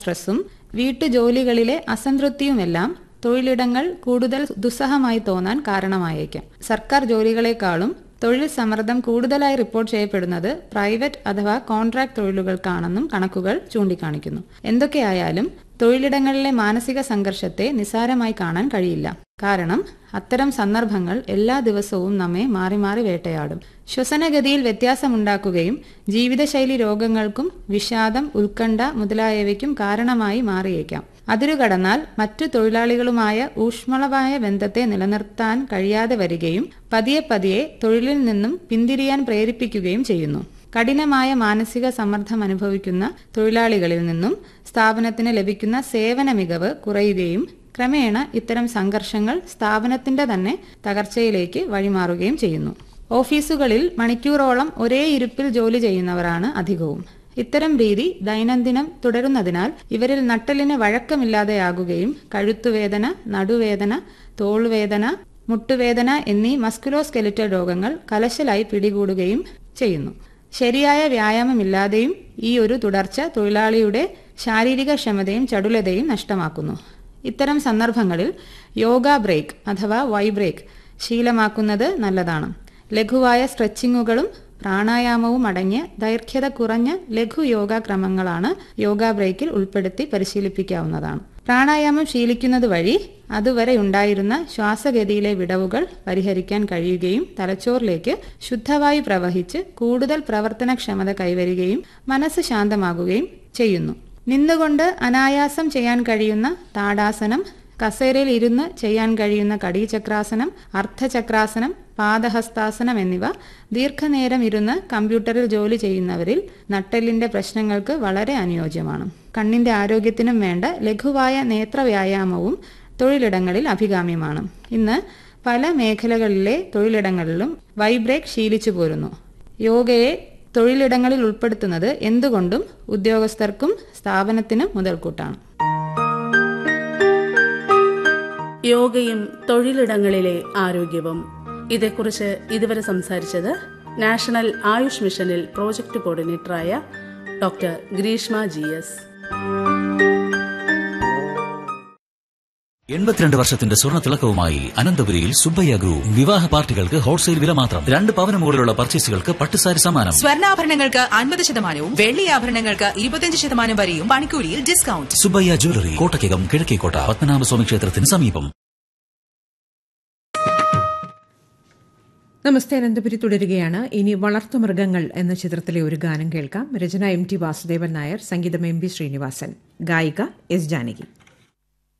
സ്ട്രെസ്സും വീട്ടുജോലികളിലെ അസംതൃപ്തിയുമെല്ലാം തൊഴിലിടങ്ങൾ കൂടുതൽ ദുസ്സഹമായി തോന്നാൻ കാരണമായേക്കാം സർക്കാർ ജോലികളെക്കാളും തൊഴിൽ സമ്മർദ്ദം കൂടുതലായി റിപ്പോർട്ട് ചെയ്യപ്പെടുന്നത് പ്രൈവറ്റ് അഥവാ കോൺട്രാക്ട് തൊഴിലുകൾക്കാണെന്നും കണക്കുകൾ ചൂണ്ടിക്കാണിക്കുന്നു എന്തൊക്കെയായാലും തൊഴിലിടങ്ങളിലെ മാനസിക സംഘർഷത്തെ നിസാരമായി കാണാൻ കഴിയില്ല കാരണം അത്തരം സന്ദർഭങ്ങൾ എല്ലാ ദിവസവും നമ്മെ മാറി മാറി വേട്ടയാടും ശ്വസനഗതിയിൽ വ്യത്യാസമുണ്ടാക്കുകയും ജീവിതശൈലി രോഗങ്ങൾക്കും വിഷാദം ഉത്കണ്ഠ മുതലായവയ്ക്കും കാരണമായി മാറിയേക്കാം അതിരുകടന്നാൽ മറ്റു തൊഴിലാളികളുമായ ഊഷ്മളമായ ബന്ധത്തെ നിലനിർത്താൻ കഴിയാതെ വരികയും പതിയെ പതിയെ തൊഴിലിൽ നിന്നും പിന്തിരിയാൻ പ്രേരിപ്പിക്കുകയും ചെയ്യുന്നു കഠിനമായ മാനസിക സമ്മർദ്ദം അനുഭവിക്കുന്ന തൊഴിലാളികളിൽ നിന്നും സ്ഥാപനത്തിന് ലഭിക്കുന്ന സേവന മികവ് കുറയുകയും ക്രമേണ ഇത്തരം സംഘർഷങ്ങൾ സ്ഥാപനത്തിന്റെ തന്നെ തകർച്ചയിലേക്ക് വഴിമാറുകയും ചെയ്യുന്നു ഓഫീസുകളിൽ മണിക്കൂറോളം ഒരേ ഇരുപ്പിൽ ജോലി ചെയ്യുന്നവരാണ് അധികവും ഇത്തരം രീതി ദൈനംദിനം തുടരുന്നതിനാൽ ഇവരിൽ നട്ടലിന് വഴക്കമില്ലാതെയാകുകയും കഴുത്തുവേദന നടുവേദന തോൾവേദന മുട്ടുവേദന എന്നീ മസ്കുലോസ്കെലിറ്റൽ രോഗങ്ങൾ കലശലായി പിടികൂടുകയും ചെയ്യുന്നു ശരിയായ വ്യായാമമില്ലാതെയും ഈ ഒരു തുടർച്ച തൊഴിലാളിയുടെ ശാരീരിക ക്ഷമതയും ചടുലതയും നഷ്ടമാക്കുന്നു ഇത്തരം സന്ദർഭങ്ങളിൽ യോഗ ബ്രേക്ക് അഥവാ വൈ ബ്രേക്ക് ശീലമാക്കുന്നത് നല്ലതാണ് ലഘുവായ സ്ട്രെച്ചിങ്ങുകളും പ്രാണായാമവും അടങ്ങിയ ദൈർഘ്യത കുറഞ്ഞ ലഘു യോഗ ക്രമങ്ങളാണ് യോഗ ബ്രേക്കിൽ ഉൾപ്പെടുത്തി പരിശീലിപ്പിക്കാവുന്നതാണ് പ്രാണായാമം ശീലിക്കുന്നത് വഴി അതുവരെ ഉണ്ടായിരുന്ന ശ്വാസഗതിയിലെ വിടവുകൾ പരിഹരിക്കാൻ കഴിയുകയും തലച്ചോറിലേക്ക് ശുദ്ധവായു പ്രവഹിച്ച് കൂടുതൽ പ്രവർത്തനക്ഷമത കൈവരികയും മനസ്സ് ശാന്തമാകുകയും ചെയ്യുന്നു നിന്നുകൊണ്ട് അനായാസം ചെയ്യാൻ കഴിയുന്ന താടാസനം കസേരയിൽ ഇരുന്ന് ചെയ്യാൻ കഴിയുന്ന കടീചക്രാസനം അർദ്ധചക്രാസനം പാദഹസ്താസനം എന്നിവ ദീർഘനേരം ഇരുന്ന് കമ്പ്യൂട്ടറിൽ ജോലി ചെയ്യുന്നവരിൽ നട്ടെല്ലിന്റെ പ്രശ്നങ്ങൾക്ക് വളരെ അനുയോജ്യമാണ് കണ്ണിന്റെ ആരോഗ്യത്തിനും വേണ്ട ലഘുവായ നേത്രവ്യായാമവും തൊഴിലിടങ്ങളിൽ അഭികാമ്യമാണ് ഇന്ന് പല മേഖലകളിലെ തൊഴിലിടങ്ങളിലും വൈബ്രേക്ക് ശീലിച്ചു പോരുന്നു യോഗയെ തൊഴിലിടങ്ങളിൽ ഉൾപ്പെടുത്തുന്നത് എന്തുകൊണ്ടും ഉദ്യോഗസ്ഥർക്കും സ്ഥാപനത്തിനും മുതൽക്കൂട്ടാണ് യോഗയും തൊഴിലിടങ്ങളിലെ ആരോഗ്യവും ഇതേക്കുറിച്ച് ഇതുവരെ സംസാരിച്ചത് നാഷണൽ ആയുഷ് മിഷനിൽ പ്രോജക്ട് കോർഡിനേറ്ററായ ഡോക്ടർ ഗ്രീഷ്മ ജി എസ് എൺപത്തിരണ്ട് വർഷത്തിന്റെ സ്വർണ്ണ തിളക്കവുമായി അനന്തപുരിയിൽ സുബ്ബയ്യ ഗ്രൂപ്പ് വിവാഹ പാർട്ടികൾക്ക് ഹോൾസെയിൽ വില മാത്രം രണ്ട് പവന് മുകളിലുള്ള പർച്ചേസുകൾക്ക് പട്ടുസാരി സമ്മാനം സ്വർണ്ണാഭരണങ്ങൾക്ക് അൻപത് ശതമാനവും വെള്ളി ആഭരണങ്ങൾക്ക് ഇരുപത്തിയഞ്ച് ശതമാനം വരെയും പണിക്കൂലിയിൽ ഡിസ്കൗണ്ട് സുബ്ബയ്യ ജ്വല്ലറി കോട്ടയ്ക്കകം കിഴക്കേക്കോട്ട പത്മനാഭസ്വാമി ക്ഷേത്രത്തിന് സമീപം നമസ്തേ അനന്തപുരി തുടരുകയാണ് ഇനി വളർത്തുമൃഗങ്ങൾ എന്ന ചിത്രത്തിലെ ഒരു ഗാനം കേൾക്കാം രചന എം ടി വാസുദേവൻ നായർ സംഗീതം എം ബി ശ്രീനിവാസൻ ഗായിക എസ് ജാനകി